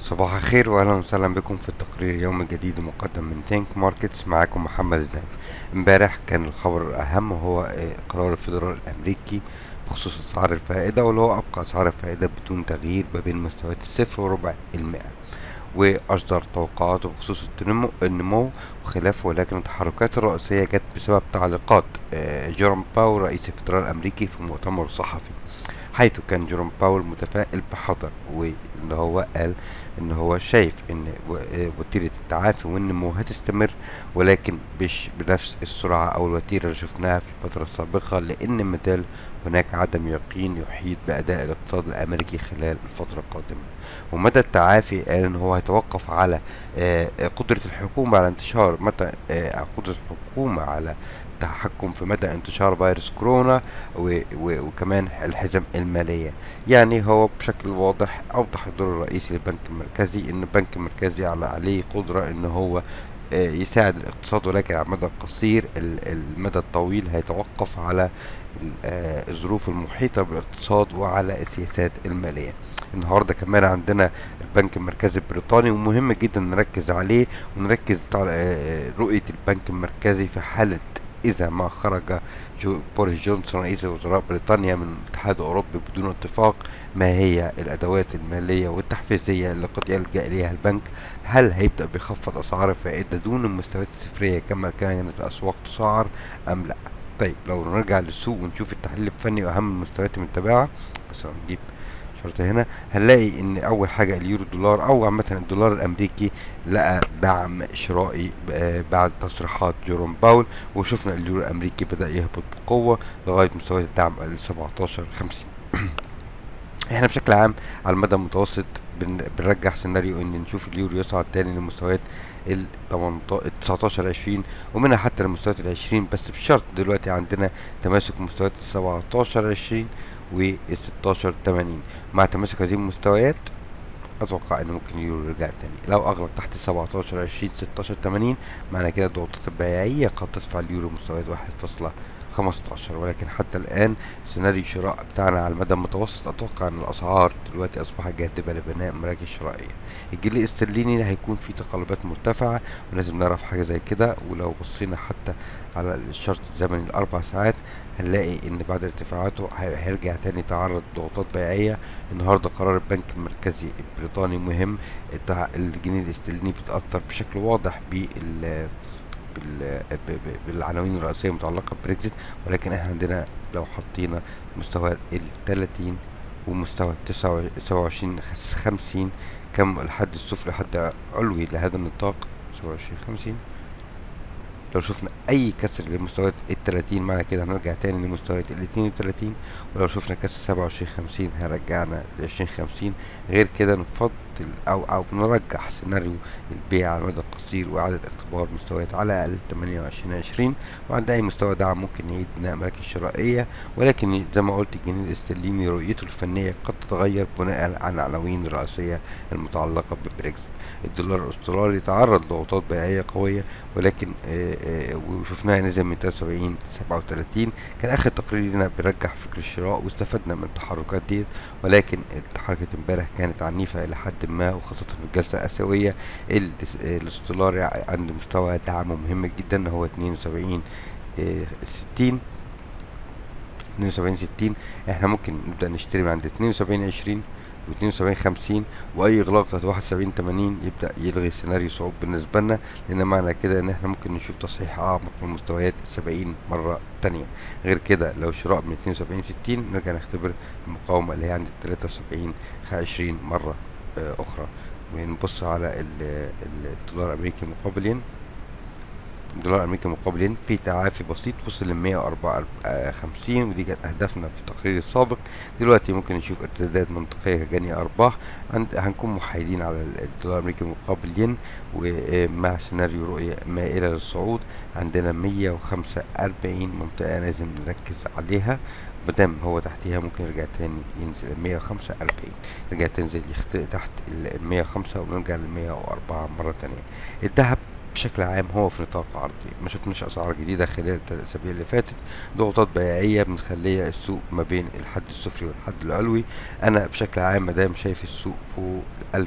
صباح الخير واهلا وسهلا بكم في التقرير اليومي الجديد المقدم من ثينك ماركتس معاكم محمد زدان امبارح كان الخبر الاهم وهو آه، قرار الفيدرال الامريكي بخصوص اسعار الفائده واللي هو ابقى اسعار الفائده بدون تغيير ما بين مستويات الصفر وربع المئه واصدر توقعاته بخصوص التنمو النمو وخلافه ولكن التحركات الرئيسيه جت بسبب تعليقات آه، جيروم باو رئيس الفيدرال الامريكي في مؤتمر صحفي حيث كان جيروم باول متفائل بحذر وان هو قال ان هو شايف ان و- آه وتيرة التعافي والنمو هتستمر ولكن مش بنفس السرعة او الوتيرة اللي شفناها في الفترة السابقة لان مازال هناك عدم يقين يحيط بأداء الاقتصاد الأمريكي خلال الفترة القادمة ومدى التعافي قال إن هو هيتوقف على آه، آه، قدرة الحكومة على انتشار متى آه، قدرة الحكومة على التحكم في مدى انتشار فيروس كورونا و- و- وكمان الحزم المالية يعني هو بشكل واضح أوضح الدور الرئيسي للبنك المركزي إن البنك المركزي على عليه قدرة إن هو آه، يساعد الاقتصاد ولكن على المدى القصير ال- المدى الطويل هيتوقف على ال- آه، الظروف المحيطة بالاقتصاد وعلى السياسات المالية النهاردة كمان عندنا البنك المركزي البريطاني ومهم جدا نركز عليه ونركز على آه، رؤية البنك المركزي في حالة إذا ما خرج جو بوريس جونسون رئيس وزراء بريطانيا من الاتحاد الأوروبي بدون اتفاق ما هي الأدوات المالية والتحفيزية اللي قد يلجأ إليها البنك هل هيبدأ بيخفض أسعار الفائدة دون المستويات الصفرية كما كانت الأسواق تسعر أم لا طيب لو نرجع للسوق ونشوف التحليل الفني وأهم المستويات المتباعة بس نجيب شرطة هنا هنلاقي ان اول حاجة اليورو دولار او عامة الدولار الامريكي لقى دعم شرائي آه، بعد تصريحات جيروم باول وشفنا اليورو الامريكي بدأ يهبط بقوة لغاية مستويات الدعم ال 17 50 احنا بشكل عام على المدى المتوسط بن- بنرجح سيناريو ان نشوف اليورو يصعد تاني لمستويات ال 18 ال 19 20 ومنها حتى لمستويات ال 20 بس بشرط دلوقتي عندنا تماسك مستويات ال 17 20 وال 16 80 مع تماسك هذه المستويات اتوقع ان ممكن اليورو يرجع تاني لو اغلق تحت 17 20 16 80 معنى كده الضغوطات البيعيه قد تدفع اليورو مستويات 1.15 ولكن حتى الان سيناريو الشراء بتاعنا على المدى المتوسط اتوقع ان الاسعار دلوقتي اصبحت جاذبه لبناء مراكز شرائيه الجنيه الاسترليني هيكون في تقلبات مرتفعه ولازم نعرف حاجه زي كده ولو بصينا حتى على الشرط الزمني الاربع ساعات هنلاقي ان بعد ارتفاعاته هي- هيرجع تاني يتعرض لضغوطات بيعيه النهارده قرار البنك المركزي البريطاني مهم التع- الجنيه الاسترليني بيتاثر بشكل واضح بال بال- ب- ب- بالعناوين الرئيسيه المتعلقه ببريكزيت ولكن احنا عندنا لو حطينا مستوى ال 30 ومستوى 27 50 كم الحد السفلي حد علوي لهذا النطاق 27 50 لو شفنا اي كسر لمستويات ال 30 معنى كده هنرجع تاني لمستويات ال 32 ولو شفنا كسر 27 50 هيرجعنا ل 20 50 غير كده نفضل او او نرجح سيناريو البيع على المدى القصير واعاده اختبار مستويات على الاقل 28 20 وعند اي مستوى دعم ممكن يعيد بناء مراكز شرائيه ولكن زي ما قلت الجنيه الاسترليني رؤيته الفنيه قد تتغير بناء على العناوين الرئيسيه المتعلقه ببريكزيت الدولار الاسترالي تعرض لضغوطات بيعيه قويه ولكن آه، آه، وشفناها نزل من 73 37 كان اخر تقرير لنا بيرجح فكر الشراء واستفدنا من التحركات ديت ولكن التحركات امبارح كانت عنيفه الى حد ما وخاصه في الجلسه الاسيويه ال- الاستولاري عند مستوى دعم مهم جدا هو 72 آه، 60 72 60 احنا ممكن نبدا نشتري من عند 72 20 و72 50 واي اغلاق تحت 71 80 يبدا يلغي سيناريو صعود بالنسبه لنا لان معنى كده ان احنا ممكن نشوف تصحيح اعمق من مستويات ال 70 مره تانية غير كده لو شراء من 72 60 نرجع نختبر المقاومه اللي هي عند 73 20 مره آه، اخرى ونبص على ال- ال- الدولار الامريكي مقابل ين الدولار الامريكي مقابل ين في تعافي بسيط وصل ل 154 ودي كانت اهدافنا في التقرير السابق دلوقتي ممكن نشوف ارتدادات منطقيه كجني ارباح عند هنكون محايدين على الدولار الامريكي مقابل ين ومع سيناريو رؤيه مائله للصعود عندنا 145 منطقه لازم نركز عليها مادام هو تحتيها ممكن يرجع تاني ينزل ل 145 يرجع تنزل يخت... تحت ال 105 ونرجع لل 104 مرة تانية الذهب بشكل عام هو في نطاق عرضي ما شفناش اسعار جديده خلال الثلاث اسابيع اللي فاتت ضغوطات بيعيه مخليه السوق ما بين الحد السفلي والحد العلوي انا بشكل عام مدام شايف السوق فوق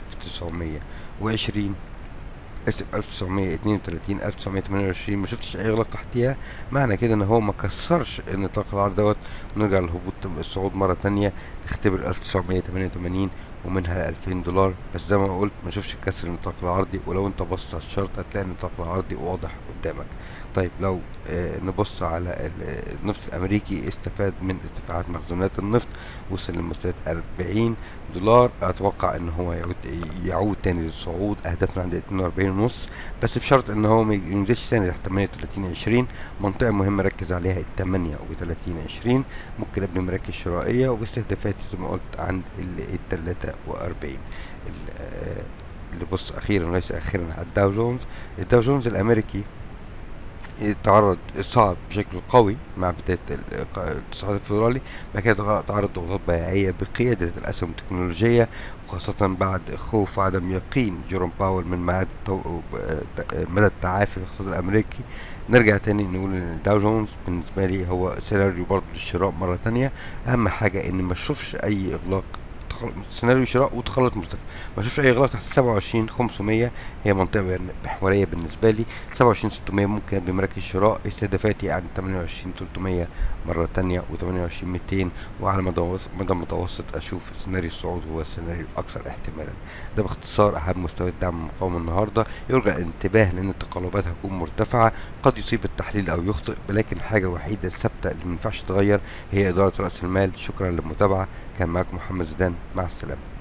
1920 اسف 1932 1928 ما شفتش اي اغلاق تحتيها معنى كده ان هو ما كسرش النطاق العرض دوت ونرجع للهبوط الصعود مره تانية نختبر 1988 ومنها 2000 دولار بس زي ما قلت ما شوفش كسر النطاق العرضي ولو انت بص على الشرط هتلاقي النطاق العرضي واضح قدامك طيب لو آه نبص على النفط الامريكي استفاد من ارتفاعات مخزونات النفط وصل لمستويات 40 دولار اتوقع ان هو يعود يعود تاني للصعود اهدافنا عند 42 ونص بس بشرط ان هو ما ينزلش تاني تحت 38 20 منطقه مهمه ركز عليها ال 38 20 ممكن ابني مراكز شرائيه واستهدافاتي زي ما قلت عند ال 43 اللي بص اخيرا وليس اخيرا على الداو جونز الداو جونز الامريكي تعرض صعد بشكل قوي مع بداية التصاعد الفيدرالي بعد كده تعرض ضغوطات بيعية بقيادة الأسهم التكنولوجية وخاصة بعد خوف وعدم يقين جيروم باول من مدى مدى التعافي في الاقتصاد الأمريكي نرجع تاني نقول إن الداو جونز بالنسبة لي هو سيناريو برضه للشراء مرة تانية أهم حاجة إن ما أشوفش أي إغلاق سيناريو شراء وتخلط مرتفع ما اشوفش اي اغلاق تحت 27 500 هي منطقه محوريه بالنسبه لي 27 600 ممكن ابني مراكز شراء استهدافاتي عند 28 300 مره تانية و28 200 وعلى مدى مدى متوسط اشوف سيناريو الصعود هو السيناريو الاكثر احتمالا ده باختصار اهم مستويات دعم المقاومه النهارده يرجع الانتباه لان التقلبات هتكون مرتفعه قد يصيب التحليل او يخطئ ولكن الحاجه الوحيده الثابته اللي ما ينفعش تتغير هي اداره راس المال شكرا للمتابعه كان معكم محمد زيدان مع السلامه